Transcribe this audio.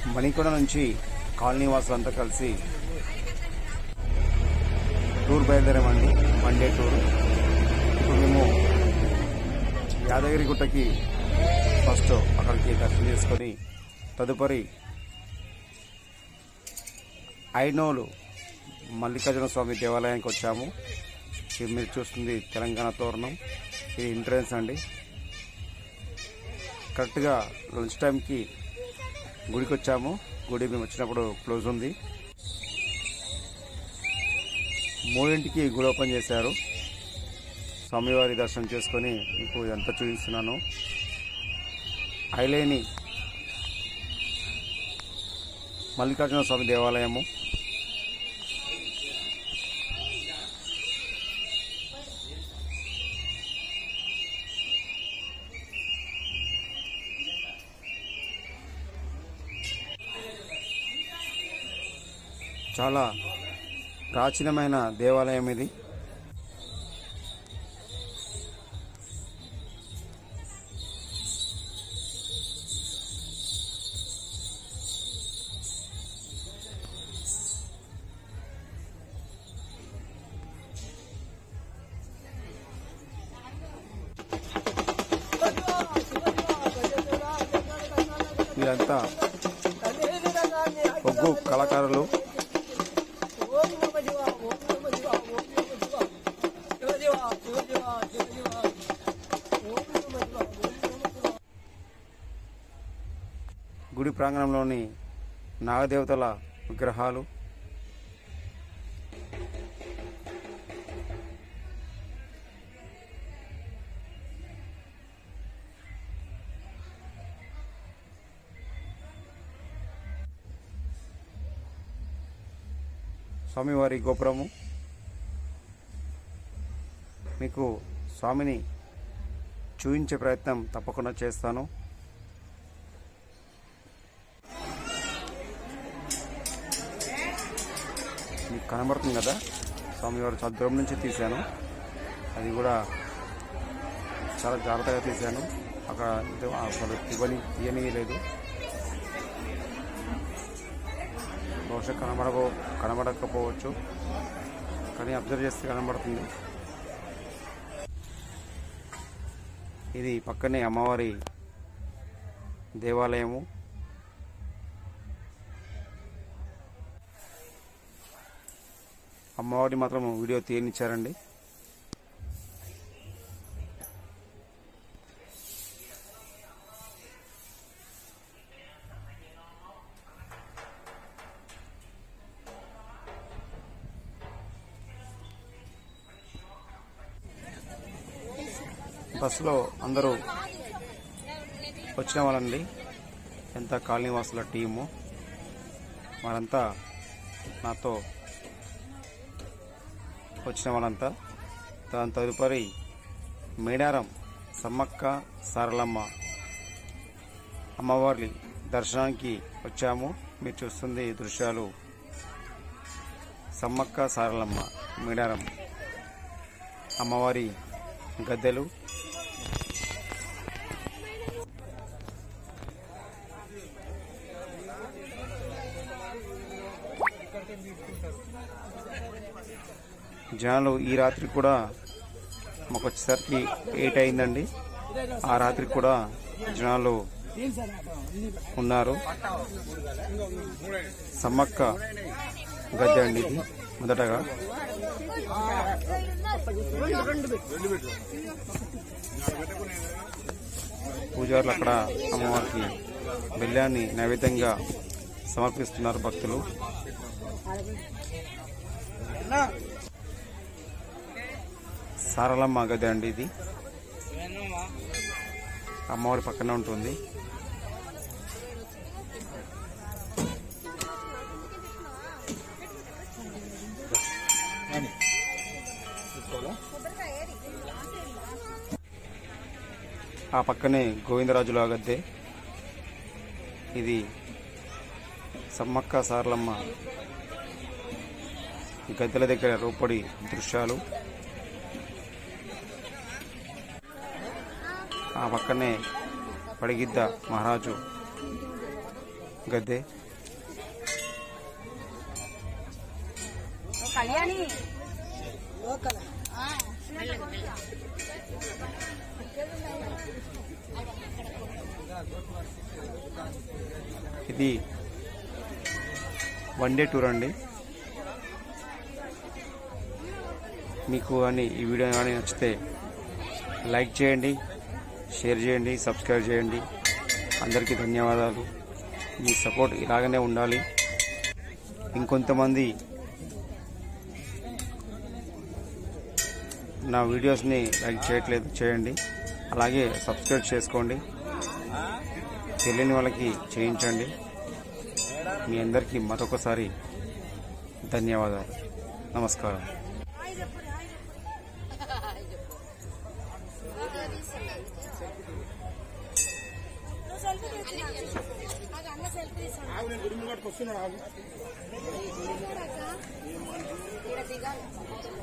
మణికొండ నుంచి కాలనీ వాసులంతా కలిసి టూర్ బయలుదేరామండి వన్ డే టూర్ ఇప్పుడు మేము యాదగిరి గుట్టకి ఫస్ట్ అక్కడికి దర్శనం చేసుకొని తదుపరి ఐనోలు మల్లికార్జున స్వామి దేవాలయానికి వచ్చాము ఇది మీరు చూస్తుంది తెలంగాణ తోరణం ఇది ఎంట్రన్స్ అండి కరెక్ట్గా లంచ్ టైంకి గుడికి వచ్చాము గుడి మేము వచ్చినప్పుడు క్లోజ్ ఉంది మూడింటికి గుడి ఓపెన్ చేశారు స్వామివారి దర్శనం చేసుకొని మీకు ఇదంతా చూపిస్తున్నాను ఐలేని మల్లికార్జున స్వామి దేవాలయము చాలా ప్రాచీనమైన దేవాలయం ఇది వీరంతా ఒగ్గు కళాకారులు గుడి ప్రాంగణంలోని నాగదేవతల విగ్రహాలు స్వామివారి గోపురము మీకు స్వామిని చూపించే ప్రయత్నం తప్పకుండా చేస్తాను మీకు కనబడుతుంది కదా స్వామివారు చాలా దూరం నుంచి తీశాను అది కూడా చాలా జాగ్రత్తగా తీశాను అక్కడ ఇది అసలు ఇవ్వని తీయని లేదు బహుశా కనబడకో కనబడకపోవచ్చు కానీ అబ్జర్వ్ చేస్తే కనబడుతుంది ఇది పక్కనే అమ్మవారి దేవాలయము అమ్మవారిని మాత్రం వీడియో తీయనిచ్చారండి బస్సులో అందరూ వచ్చిన వాళ్ళండి ఎంత కాలనీ వాసుల టీము వారంతా నాతో వచ్చిన వాళ్ళంతా దాని తదుపరి మేడారం సమ్మక్క సారలమ్మ అమ్మవారి దర్శనానికి వచ్చాము మీరు చూస్తుంది ఈ దృశ్యాలు సమ్మక్క సారలమ్మ మేడారం అమ్మవారి గద్దెలు జనాలు ఈ రాత్రి కూడా మాకు వచ్చేసరికి ఎయిట్ అయిందండి ఆ రాత్రి కూడా జనాలు ఉన్నారు సమ్మక్క గద్దె అండి ఇది మొదటగా పూజారులు అక్కడ అమ్మవారికి బెల్లాన్ని నైవేద్యంగా సమర్పిస్తున్నారు భక్తులు సారలమ్మ గది అండి ఇది అమ్మవారి పక్కన ఉంటుంది ఆ పక్కనే గోవిందరాజుల గద్దె ఇది సమ్మక్క సారలమ్మ గద్దెల దగ్గర రూపడి దృశ్యాలు ఆ పక్కనే పడిగిద్ద మహారాజు గద్దె కళ్యాణి ఇది వన్ డే టూర్ అండి మీకు కానీ ఈ వీడియో కానీ నచ్చితే లైక్ చేయండి షేర్ చేయండి సబ్స్క్రైబ్ చేయండి అందరికీ ధన్యవాదాలు మీ సపోర్ట్ ఇలాగనే ఉండాలి ఇంకొంతమంది నా వీడియోస్ని లైక్ చేయట్లేదు చేయండి అలాగే సబ్స్క్రైబ్ చేసుకోండి తెలియని వాళ్ళకి చేయించండి మీ అందరికీ మరొకసారి ధన్యవాదాలు నమస్కారం ఇక్కడ దిగాలి